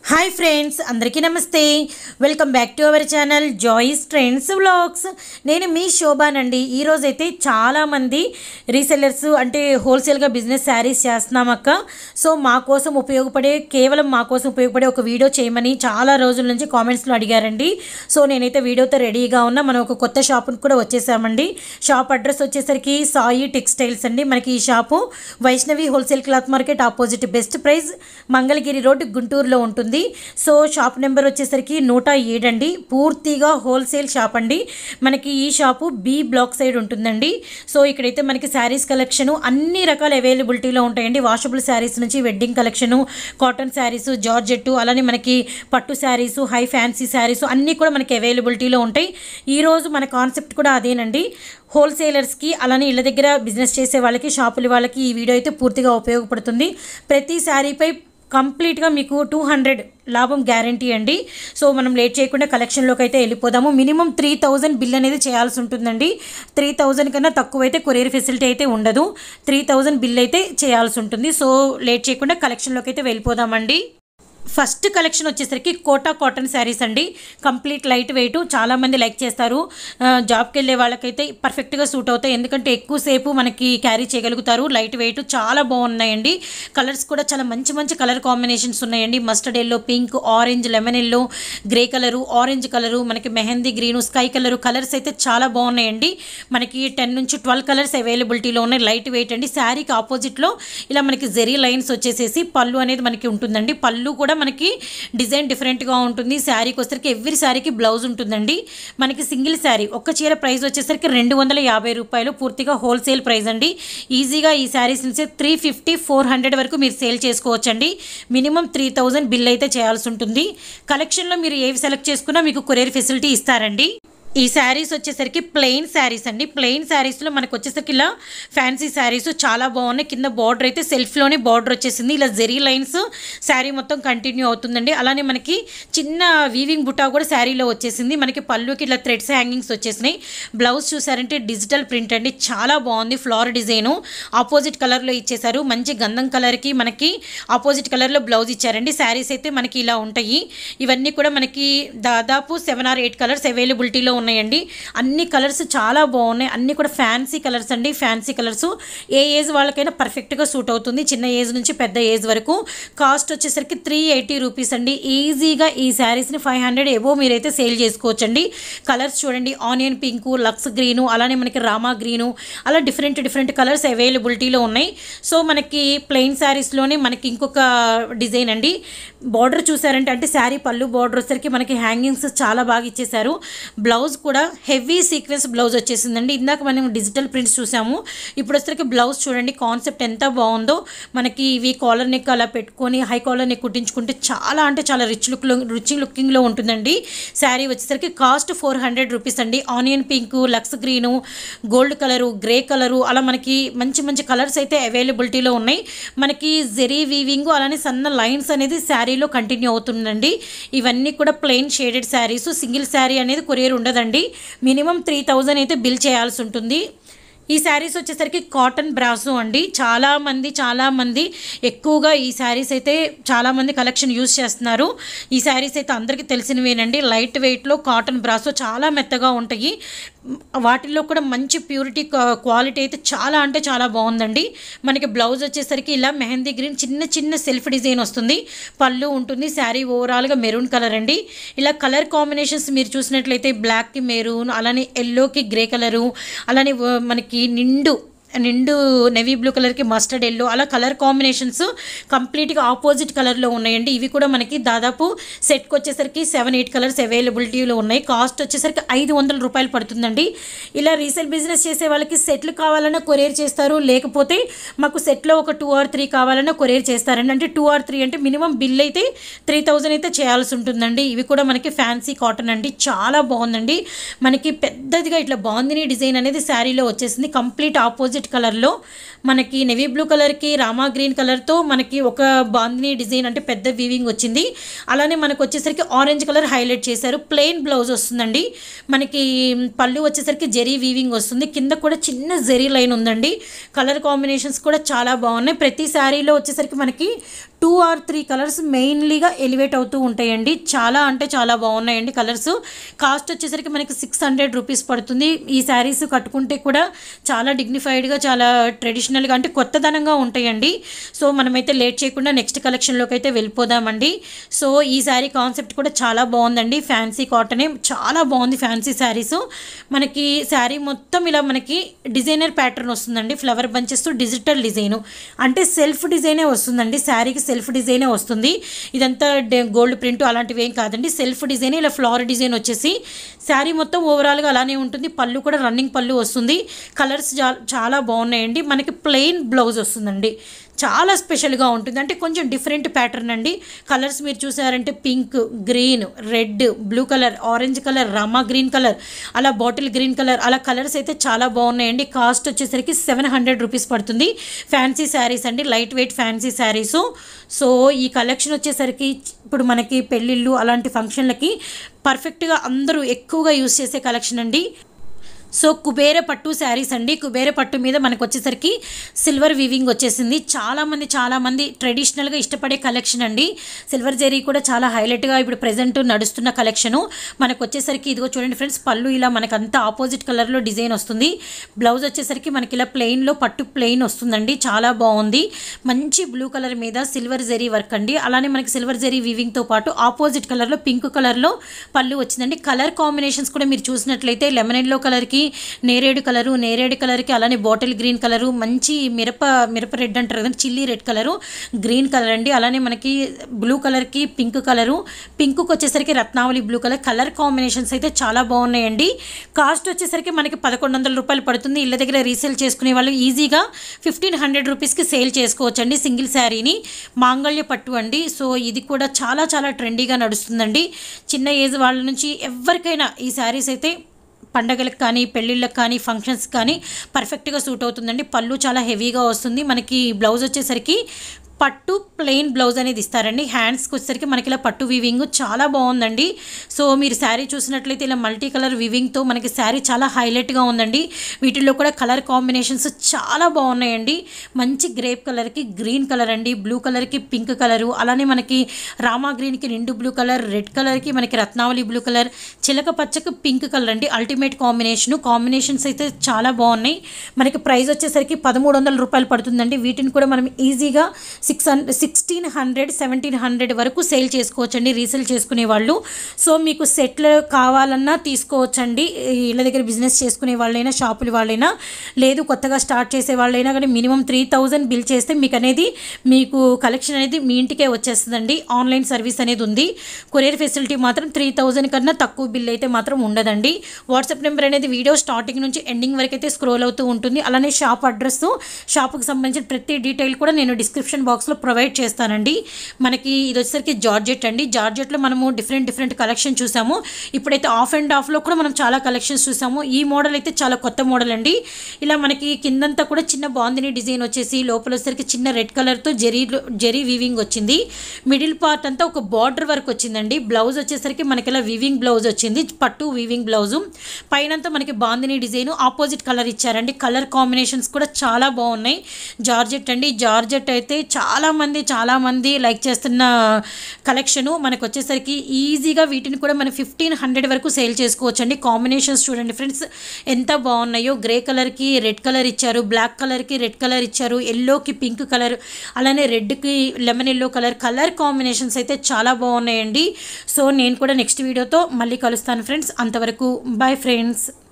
hi friends అందరికీ నమస్తే welcome back to our channel Joy's trends vlogs నేను మీ శోభానండి ఈరోజు అయితే చాలామంది రీసెల్లర్స్ అంటే హోల్సేల్గా బిజినెస్ శారీస్ చేస్తున్నాం అక్క సో మా కోసం ఉపయోగపడే కేవలం మా కోసం ఉపయోగపడే ఒక వీడియో చేయమని చాలా రోజుల నుంచి కామెంట్స్లో అడిగారండి సో నేనైతే వీడియోతో రెడీగా ఉన్నా మనం ఒక కొత్త షాప్కి కూడా వచ్చేసామండి షాప్ అడ్రస్ వచ్చేసరికి సాయి టెక్స్టైల్స్ అండి మనకి ఈ shop Vaishnavi wholesale cloth market opposite best price Mangalagiri road గుంటూరులో ఉంటుంది సో షాప్ నెంబర్ వచ్చేసరికి నూట ఏడండి పూర్తిగా హోల్సేల్ షాప్ అండి మనకి ఈ షాపు బి బ్లాక్ సైడ్ ఉంటుందండి సో ఇక్కడైతే మనకి శారీస్ కలెక్షన్ అన్ని రకాల అవైలబిలిటీలో ఉంటాయండి వాషబుల్ శారీస్ నుంచి wedding collection cotton sarees georgette అలానే మనకి పట్టు శారీస్ హై ఫ్యాన్సీ శారీస్ అన్నీ కూడా మనకి అవైలబిలిటీలో ఉంటాయి ఈరోజు మన కాన్సెప్ట్ కూడా అదేనండి హోల్సేలర్స్కి అలానే ఇళ్ళ దగ్గర బిజినెస్ చేసే వాళ్ళకి షాపుల వాళ్ళకి ఈ వీడియో అయితే పూర్తిగా ఉపయోగపడుతుంది ప్రతి శారీపై కంప్లీట్గా మీకు టూ హండ్రెడ్ లాభం గ్యారంటీ అండి సో మనం లేట్ చేయకుండా కలెక్షన్లోకి అయితే వెళ్ళిపోదాము మినిమం త్రీ థౌజండ్ బిల్ అనేది చేయాల్సి ఉంటుందండి త్రీ థౌజండ్ కన్నా తక్కువ అయితే కొరియర్ ఫెసిలిటీ అయితే ఉండదు త్రీ థౌజండ్ బిల్ అయితే చేయాల్సి ఉంటుంది సో లేట్ చేయకుండా కలెక్షన్లోకి అయితే వెళ్ళిపోదామండి ఫస్ట్ కలెక్షన్ వచ్చేసరికి కోటా కాటన్ శారీస్ అండి కంప్లీట్ లైట్ వెయిట్ చాలామంది లైక్ చేస్తారు ఆ, జాబ్కి వెళ్ళే వాళ్ళకైతే పర్ఫెక్ట్గా సూట్ అవుతాయి ఎందుకంటే ఎక్కువసేపు మనకి క్యారీ చేయగలుగుతారు లైట్ వెయిట్ చాలా బాగున్నాయండి కలర్స్ కూడా చాలా మంచి మంచి కలర్ కాంబినేషన్స్ ఉన్నాయండి mustard yellow pink orange lemon yellow grey colour orange colour మనకి mehndi green sky colour colours అయితే చాలా బాగున్నాయండి మనకి టెన్ నుంచి ట్వెల్వ్ కలర్స్ అవైలబిలిటీలో ఉన్నాయి లైట్ వెయిట్ అండి శారీకి ఆపోజిట్లో ఇలా మనకి జెరీ లైన్స్ వచ్చేసేసి పళ్ళు అనేది మనకి ఉంటుందండి పళ్ళు కూడా మనకి డిజైన్ డిఫరెంట్గా ఉంటుంది శారీకి వచ్చేసరికి ఎవ్రీ శారీకి బ్లౌజ్ ఉంటుందండి మనకి సింగిల్ శారీ ఒక్క చీర ప్రైస్ వచ్చేసరికి రెండు వందల యాభై రూపాయలు పూర్తిగా హోల్సేల్ ప్రైస్ అండి ఈజీగా ఈ శారీస్ నుంచి త్రీ ఫిఫ్టీ ఫోర్ హండ్రెడ్ వరకు మీరు సేల్ చేసుకోవచ్చండి మినిమం త్రీ థౌజండ్ బిల్ అయితే చేయాల్సి ఉంటుంది కలెక్షన్లో మీరు ఏవి సెలెక్ట్ చేసుకున్నా మీకు కొరియర్ ఫెసిలిటీ ఇస్తారండి ఈ శారీస్ వచ్చేసరికి ప్లెయిన్ శారీస్ అండి ప్లెయిన్ శారీస్లో మనకు వచ్చేసరికి ఇలా ఫ్యాన్సీ శారీస్ చాలా బాగున్నాయి కింద బార్డర్ అయితే సెల్ఫ్లోనే బార్డర్ వచ్చేసింది ఇలా జెరీ లైన్స్ శారీ మొత్తం కంటిన్యూ అవుతుందండి అలానే మనకి చిన్న వీవింగ్ బుటా కూడా శారీలో వచ్చేసింది మనకి పళ్ళుకి ఇలా థ్రెడ్స్ హ్యాంగింగ్స్ వచ్చేసినాయి బ్లౌజ్ చూసారంటే డిజిటల్ ప్రింట్ అండి చాలా బాగుంది ఫ్లవర్ డిజైను ఆపోజిట్ కలర్లో ఇచ్చేసారు మంచి గంధం కలర్కి మనకి ఆపోజిట్ కలర్లో బ్లౌజ్ ఇచ్చారండి శారీస్ అయితే మనకి ఇలా ఉంటాయి ఇవన్నీ కూడా మనకి దాదాపు సెవెన్ ఆర్ ఎయిట్ కలర్స్ అవైలబిలిటీలో ఉన్నాయండి అన్ని కలర్స్ చాలా బాగున్నాయి అన్ని కూడా ఫ్యాన్సీ కలర్స్ అండి ఫ్యాన్సీ కలర్స్ ఏ ఏజ్ వాళ్ళకైనా పర్ఫెక్ట్గా సూట్ అవుతుంది చిన్న ఏజ్ నుంచి పెద్ద ఏజ్ వరకు కాస్ట్ వచ్చేసరికి త్రీ ఎయిటీ రూపీస్ అండి ఈజీగా ఈ శారీస్ని ఫైవ్ హండ్రెడ్ ఎబో మీరైతే సేల్ చేసుకోవచ్చండి కలర్స్ చూడండి ఆనియన్ పింకు లక్స్ గ్రీను అలానే మనకి రామా గ్రీను అలా డిఫరెంట్ డిఫరెంట్ కలర్స్ అవైలబిలిటీలో ఉన్నాయి సో మనకి ప్లెయిన్ శారీస్లోనే మనకి ఇంకొక డిజైన్ అండి బార్డర్ చూసారంటే అంటే శారీ పళ్ళు బార్డర్ వచ్చేసరికి మనకి హ్యాంగింగ్స్ చాలా బాగా ఇచ్చేసారు బ్లౌజ్ కూడా హెవీ సీక్వెన్స్ బ్లౌజ్ వచ్చేసిందండి ఇందాక మనం డిజిటల్ ప్రింట్స్ చూసాము ఇప్పుడు వచ్చేసరికి బ్లౌజ్ చూడండి కాన్సెప్ట్ ఎంత బాగుందో మనకి ఇవి కాలర్ నెక్ అలా పెట్టుకొని హై కాలర్ నెక్ కుట్టించుకుంటే చాలా అంటే చాలా రిచ్ లుక్లో రిచ్ లుకింగ్లో ఉంటుందండి శారీ వచ్చేసరికి కాస్ట్ ఫోర్ హండ్రెడ్ రూపీస్ అండి onion pink lush green gold colour grey colour అలా మనకి మంచి మంచి కలర్స్ అయితే అవైలబిలిటీలో ఉన్నాయి మనకి జెరీ వీవింగ్ అలానే సన్న లైన్స్ అనేది శారీలో కంటిన్యూ అవుతుందండి ఇవన్నీ కూడా plain shaded sarees single saree అనేది కొరియర్ ఉండదండి మినిమం త్రీ థౌజండ్ అయితే బిల్ చేయాల్సి ఉంటుంది ఈ శారీస్ వచ్చేసరికి కాటన్ బ్రాసో అండి చాలామంది చాలామంది ఎక్కువగా ఈ శారీస్ అయితే చాలామంది కలెక్షన్ యూజ్ చేస్తున్నారు ఈ శారీస్ అయితే అందరికీ తెలిసినవేనండి లైట్ వెయిట్లో కాటన్ బ్రాసో చాలా మెత్తగా ఉంటాయి వాటిల్లో కూడా మంచి ప్యూరిటీ క్వాలిటీ అయితే చాలా అంటే చాలా బాగుందండి మనకి బ్లౌజ్ వచ్చేసరికి ఇలా మెహందీ గ్రీన్ చిన్న చిన్న సెల్ఫ్ డిజైన్ వస్తుంది పళ్ళు ఉంటుంది శారీ ఓవరాల్గా మెరూన్ కలర్ అండి ఇలా కలర్ కాంబినేషన్స్ మీరు చూసినట్లయితే బ్లాక్కి మెరూన్ అలానే ఎల్లోకి గ్రే కలరు అలానే వ- మనకి నిండు నిండు నెవీ బ్లూ కలర్కి మస్టర్డ్ ఎల్లో అలా కలర్ కాంబినేషన్స్ కంప్లీట్గా ఆపోజిట్ కలర్లో ఉన్నాయండి ఇవి కూడా మనకి దాదాపు సెట్కి వచ్చేసరికి సెవెన్ ఎయిట్ కలర్స్ అవైలబిలిటీలో ఉన్నాయి కాస్ట్ వచ్చేసరికి ఐదు వందల రూపాయలు పడుతుందండి ఇలా రీసేల్ బిజినెస్ చేసే వాళ్ళకి సెట్లు కావాలన్నా కొరియర్ చేస్తారు లేకపోతే మాకు సెట్లో ఒక టూ ఆర్ త్రీ కావాలన్నా కొరియర్ చేస్తారండి అంటే టూ ఆర్ త్రీ అంటే మినిమం బిల్ అయితే త్రీ థౌజండ్ అయితే చేయాల్సి ఉంటుందండి ఇవి కూడా మనకి ఫ్యాన్సీ కాటన్ అండి చాలా బాగుందండి మనకి పెద్దదిగా ఇట్లా బాగుంది డిజైన్ అనేది శారీలో వచ్చేసింది కంప్లీట్ ఆపోజిట్ ఆపోజిట్ కలర్లో మనకి నెవీ బ్లూ కలర్కి రామా గ్రీన్ కలర్తో మనకి ఒక బాందిని డిజైన్ అంటే పెద్ద వీవింగ్ వచ్చింది అలానే మనకు వచ్చేసరికి ఆరెంజ్ కలర్ హైలైట్ చేశారు ప్లెయిన్ బ్లౌజ్ వస్తుందండి మనకి పళ్ళు వచ్చేసరికి జెరీ వీవింగ్ వస్తుంది కింద కూడా చిన్న జెరీ లైన్ ఉందండి కలర్ కాంబినేషన్స్ కూడా చాలా బాగున్నాయి ప్రతి శారీలో వచ్చేసరికి మనకి టూ ఆర్ త్రీ కలర్స్ మెయిన్లీగా ఎలివేట్ అవుతూ ఉంటాయండి చాలా అంటే చాలా బాగున్నాయండి కలర్స్ కాస్ట్ వచ్చేసరికి మనకి సిక్స్ హండ్రెడ్ రూపీస్ పడుతుంది ఈ శారీస్ కట్టుకుంటే కూడా చాలా డిగ్నిఫైడ్గా చాలా ట్రెడిషనల్గా అంటే కొత్తదనంగా ఉంటాయండి సో మనమైతే లేట్ చేయకుండా నెక్స్ట్ కలెక్షన్లోకి అయితే వెళ్ళిపోదామండి సో ఈ శారీ కాన్సెప్ట్ కూడా చాలా బాగుందండి ఫ్యాన్సీ కాటనే చాలా బాగుంది ఫ్యాన్సీ శారీస్ మనకి శారీ మొత్తం ఇలా మనకి డిజైనర్ ప్యాటర్న్ వస్తుందండి ఫ్లవర్ బంచెస్ డిజిటల్ డిజైన్ అంటే సెల్ఫ్ డిజైనే వస్తుందండి శారీకి సెల్ఫ్ డిజైనే వస్తుంది ఇదంతా గోల్డ్ ప్రింట్ అలాంటివి ఏం కాదండి సెల్ఫ్ డిజైన్ ఇలా ఫ్లవర్ డిజైన్ వచ్చేసి శారీ మొత్తం ఓవరాల్గా అలానే ఉంటుంది పళ్ళు కూడా రన్నింగ్ పళ్ళు వస్తుంది కలర్స్ చాలా బాగున్నాయండి మనకి ప్లెయిన్ బ్లౌజ్ వస్తుందండి చాలా స్పెషల్గా ఉంటుంది అంటే కొంచెం డిఫరెంట్ ప్యాటర్న్ అండి కలర్స్ మీరు చూసారంటే pink green red blue colour orange colour Rama green colour అలా బాటిల్ గ్రీన్ కలర్ అలా కలర్స్ అయితే చాలా బాగున్నాయండి కాస్ట్ వచ్చేసరికి సెవెన్ హండ్రెడ్ రూపీస్ పడుతుంది ఫ్యాన్సీ శారీస్ అండి light weight fancy saris so ఈ కలెక్షన్ వచ్చేసరికి ఇప్పుడు మనకి పెళ్ళిళ్ళు అలాంటి ఫంక్షన్లకి పర్ఫెక్ట్గా అందరూ ఎక్కువగా యూస్ చేసే కలెక్షన్ అండి సో కుబేర పట్టు శారీస్ అండి కుబేర పట్టు మీద మనకు వచ్చేసరికి సిల్వర్ వీవింగ్ వచ్చేసింది చాలామంది చాలామంది ట్రెడిషనల్గా ఇష్టపడే కలెక్షన్ అండి సిల్వర్ జరీ కూడా చాలా హైలైట్గా ఇప్పుడు ప్రజెంట్ నడుస్తున్న కలెక్షను మనకు వచ్చేసరికి ఇదిగో చూడండి ఫ్రెండ్స్ పళ్ళు ఇలా మనకు అంతా ఆపోజిట్ కలర్లో డిజైన్ వస్తుంది బ్లౌజ్ వచ్చేసరికి మనకి ఇలా ప్లెయిన్లో పట్టు ప్లెయిన్ వస్తుందండి చాలా బాగుంది మంచి బ్లూ కలర్ మీద సిల్వర్ జరీ వర్క్ అండి అలానే మనకి సిల్వర్ జరీ వీవింగ్తో పాటు ఆపోజిట్ కలర్లో పింక్ కలర్లో పళ్ళు వచ్చిందండి కలర్ కాంబినేషన్స్ కూడా మీరు చూసినట్లయితే లెమన్ ఎల్లో కలర్కి నేరేడు కలరు నేరేడు కలర్కి అలానే బాటిల్ గ్రీన్ కలరు మంచి మిరప మిరప రెడ్ అంటారు కదా chilli red colour green colour అండి అలానే మనకి బ్లూ కలర్కి పింక్ కలరు పింక్కి వచ్చేసరికి రత్నావళి బ్లూ కలర్ కలర్ కాంబినేషన్స్ అయితే చాలా బాగున్నాయండి కాస్ట్ వచ్చేసరికి మనకి పదకొండు వందల రూపాయలు పడుతుంది ఇళ్ళ దగ్గర రీసేల్ చేసుకునే వాళ్ళు ఈజీగా ఫిఫ్టీన్ హండ్రెడ్ రూపీస్కి సేల్ చేసుకోవచ్చు అండి సింగిల్ శారీని మాంగళ్య పట్టు అండి సో ఇది కూడా చాలా చాలా ట్రెండీగా నడుస్తుందండి చిన్న ఏజ్ వాళ్ళ నుంచి ఎవరికైనా ఈ శారీస్ అయితే పండగలకు కానీ పెళ్ళిళ్ళకి కానీ ఫంక్షన్స్ కానీ పర్ఫెక్ట్గా సూట్ అవుతుందండి పళ్ళు చాలా హెవీగా వస్తుంది మనకి బ్లౌజ్ వచ్చేసరికి పట్టు ప్లెయిన్ బ్లౌజ్ అనేది ఇస్తారండి హ్యాండ్స్కి వచ్చేసరికి మనకి ఇలా పట్టు వివింగ్ చాలా బాగుందండి సో మీరు శారీ చూసినట్లయితే ఇలా మల్టీ కలర్ వివింగ్తో మనకి శారీ చాలా హైలైట్గా ఉందండి వీటిల్లో కూడా కలర్ కాంబినేషన్స్ చాలా బాగున్నాయండి మంచి గ్రేప్ కలర్కి గ్రీన్ కలర్ అండి బ్లూ కలర్కి పింక్ కలరు అలానే మనకి రామా గ్రీన్కి నిండు బ్లూ కలర్ రెడ్ కలర్కి మనకి రత్నావళి బ్లూ కలర్ చిలక పచ్చకి పింక్ కలర్ అండి అల్టిమేట్ కాంబినేషన్ కాంబినేషన్స్ అయితే చాలా బాగున్నాయి మనకి ప్రైస్ వచ్చేసరికి పదమూడు వందల రూపాయలు పడుతుందండి వీటిని కూడా మనం ఈజీగా six hundred sixteen hundred seventeen hundred వరకు సేల్ చేసుకోవచ్చండి రీసేల్ చేసుకునే వాళ్ళు సో మీకు సెట్లు కావాలన్నా తీసుకోవచ్చండి ఇళ్ళ దగ్గర బిజినెస్ చేసుకునే వాళ్ళైనా షాపుల వాళ్ళైనా లేదు కొత్తగా స్టార్ట్ చేసే వాళ్ళైనా కానీ మినిమం త్రీ థౌజండ్ బిల్ చేస్తే మీకు అనేది మీకు కలెక్షన్ అనేది మీ ఇంటికే వచ్చేస్తుందండి ఆన్లైన్ సర్వీస్ అనేది ఉంది కొరియర్ ఫెసిలిటీ మాత్రం త్రీ థౌజండ్ కన్నా తక్కువ బిల్ అయితే మాత్రం ఉండదండి వాట్సాప్ నెంబర్ అనేది వీడియో స్టార్టింగ్ నుంచి ఎండింగ్ వరకు అయితే స్క్రోల్ అవుతూ ఉంటుంది అలానే షాప్ అడ్రస్ షాప్కి సంబంధించిన ప్రతి డీటెయిల్ కూడా నేను డిస్క్రిప్షన్ బాక్స్లో ప్రొవైడ్ చేస్తానండి మనకి ఇది వచ్చేసరికి జార్జెట్ అండి జార్జెట్లో మనము డిఫరెంట్ డిఫరెంట్ కలెక్షన్ చూసాము ఇప్పుడైతే ఆఫ్ అండ్ ఆఫ్లో కూడా మనం చాలా కలెక్షన్స్ చూసాము ఈ మోడల్ అయితే చాలా కొత్త మోడల్ అండి ఇలా మనకి కిందంతా కూడా చిన్న బాందిని డిజైన్ వచ్చేసి లోపల వచ్చేసరికి చిన్న రెడ్ కలర్తో జెరీ జెరీ వీవింగ్ వచ్చింది మిడిల్ పార్ట్ అంతా ఒక బార్డర్ వర్క్ వచ్చిందండి బ్లౌజ్ వచ్చేసరికి మనకి ఇలా వీవింగ్ బ్లౌజ్ వచ్చింది పట్టు వీవింగ్ బ్లౌజు పైనంతా మనకి బాందిని డిజైన్ ఆపోజిట్ కలర్ ఇచ్చారండి కలర్ కాంబినేషన్స్ కూడా చాలా బాగున్నాయి జార్జెట్ అండి జార్జెట్ అయితే చాలా మంది చాలా మంది లైక్ చేస్తున్న కలెక్షను మనకు వచ్చేసరికి ఈజీగా వీటిని కూడా మనం ఫిఫ్టీన్ హండ్రెడ్ వరకు సేల్ చేసుకోవచ్చు అండి కాంబినేషన్స్ చూడండి ఫ్రెండ్స్ ఎంత బాగున్నాయో గ్రే కలర్కి రెడ్ కలర్ ఇచ్చారు బ్లాక్ కలర్కి రెడ్ కలర్ ఇచ్చారు ఎల్లోకి పింక్ కలర్ అలానే రెడ్కి lemon yellow colour colour combinations అయితే చాలా బాగున్నాయండి సో నేను కూడా నెక్స్ట్ వీడియోతో మళ్ళీ కలుస్తాను ఫ్రెండ్స్ అంతవరకు బాయ్ ఫ్రెండ్స్